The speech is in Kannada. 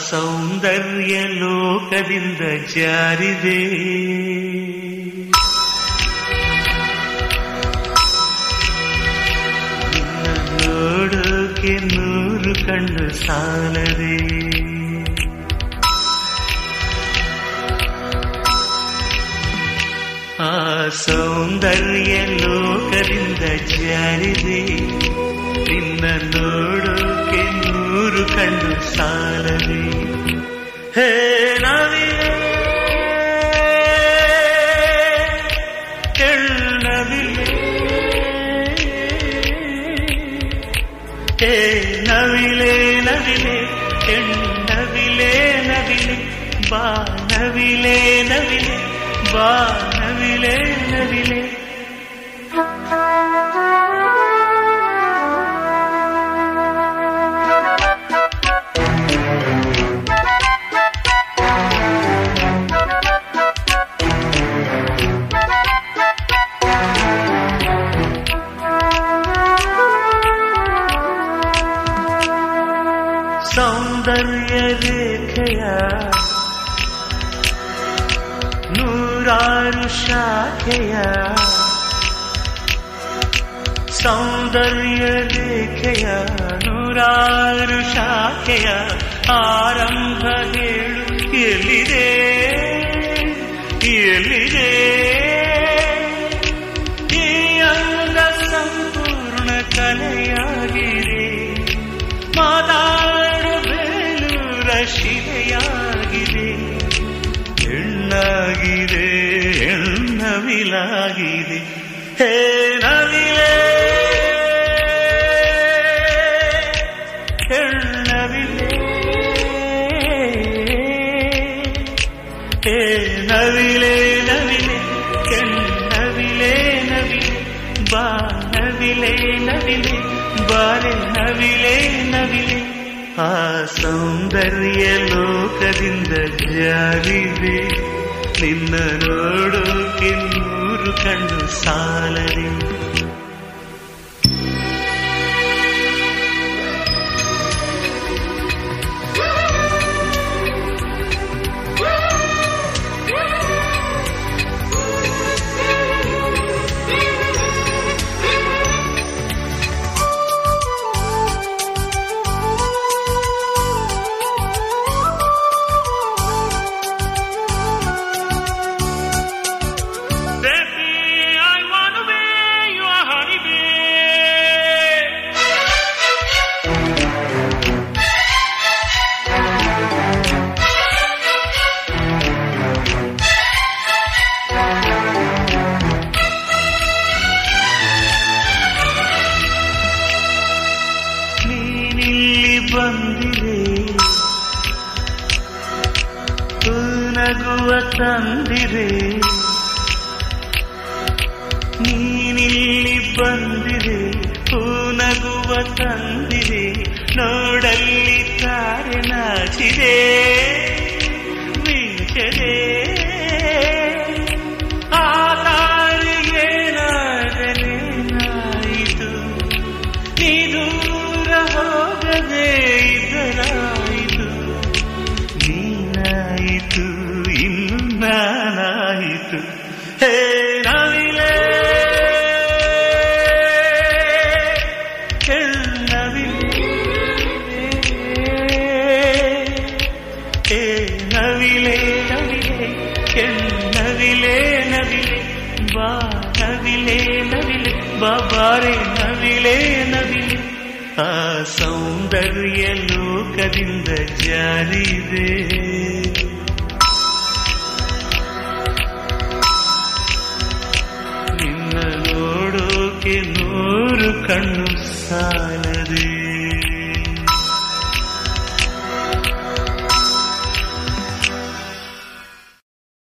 ಸೌಂದರ್ಯ ಲೋಕದಿಂದ ಜಾರಿದೆ ನಿನ್ನ ನೋಡೋಕೆ ನೂರು ಕಣ್ಣು ಸಾಲದೆ ಆ ಸೌಂದರ್ಯ ಲೋಕದಿಂದ ಜಾರಿದೆ ನಿನ್ನ ನೋಡೋಕೆ ನೂರು ಕಣ್ಣು ಸಾಲದೆ ಹೇ ನವಿಲೆ ಎಳ್ಳವಿಲೆ ಹೇ ನವಿಲೆ ನವಿಲೆ ಎಣ್ಣವಿಲೆ ನವಿಲೆ ಬಾ ನವಿಲೆ ನವಿಲೆ ಬಾ ನವಿಲೆ ನವಿಲೆ ಸೌಂದರ್ಯ ರೇಖೆಯ ನೂರಾರು ಶಾಖೆಯ ಸೌಂದರ್ಯ ರೇಖೆಯ ನೂರಾರು ಶಾಖೆಯ ಆರಂಭ ಹೇಳು ಎಲ್ಲಿದೆ ಎಲ್ಲಿದೆ ಈ ಅಂಗ ಸಂಪೂರ್ಣ ಕಲೆಯಾಗಿದೆ ಮಾತಾಡಬೇಲೂರ ಶಿಲೆಯಾಗಿದೆ ಹೆಣ್ಣಾಗಿದೆ ಹೆಣ್ಣವಿಲಾಗಿದೆ ಹೇ ನವಿಲೆ ಹೆಣ್ಣವಿಲೆ ಹೇ ನವಿಲೆ ನವಿಲೆ ಹೆಣ್ಣವಿಲೆ ನವಿಲೆ ಬಾ ನವಿಲೆ ನವಿಲೆ ಬಾರೆ ನವಿಲೆ ನವಿಲೆ ಆ ಸೌಂದರ್ಯ ಲೋಕದಿಂದ ಜಾರಿದೆ ನಿನ್ನ ನೋಡೋಕೆ ನೂರು ಕಣ್ಣು ಸಾಲದೆ Baby, I wanna be your honey bee. ನೀನಿಲ್ಲಿ ಬಂದಿರೆ ನಗುವ ತಂದಿರೆ ನೀನಿಲ್ಲಿ ಬಂದಿರೆ ನಗುವ ತಂದಿರೆ ನೋಡಲ್ಲಿ ತಾರೆ ನಾಚಿದೆ ಮೀಚದೆ ಆ ತಾರಿಗೆ ನಾಗಲೇನಾಯಿತು ನೀ ದೂರ ಹೋಗದೆ ಇದರಾಯಿತು ನೀನಾಯಿತು ಇನ್ನು ನಾನಾಯಿತು ಹೇ ನವಿಲೆ ನವಿಲೆ ಹೇ ನವಿಲೆ ನವಿಲೆ ನವಿಲೆ ನವಿಲೆ ಬಾ ನವಿಲೆ ನವಿಲೆ ಬಾಬಾರೆ ನವಿಲೆ ನವಿಲೆ ಆ ಸೌಂದರ್ಯ ಲೋಕದಿಂದ ಜಾರಿದೆ ನಿನ್ನ ನೋಡೋಕೆ ನೂರು ಕಣ್ಣು ಸಾಲದೆ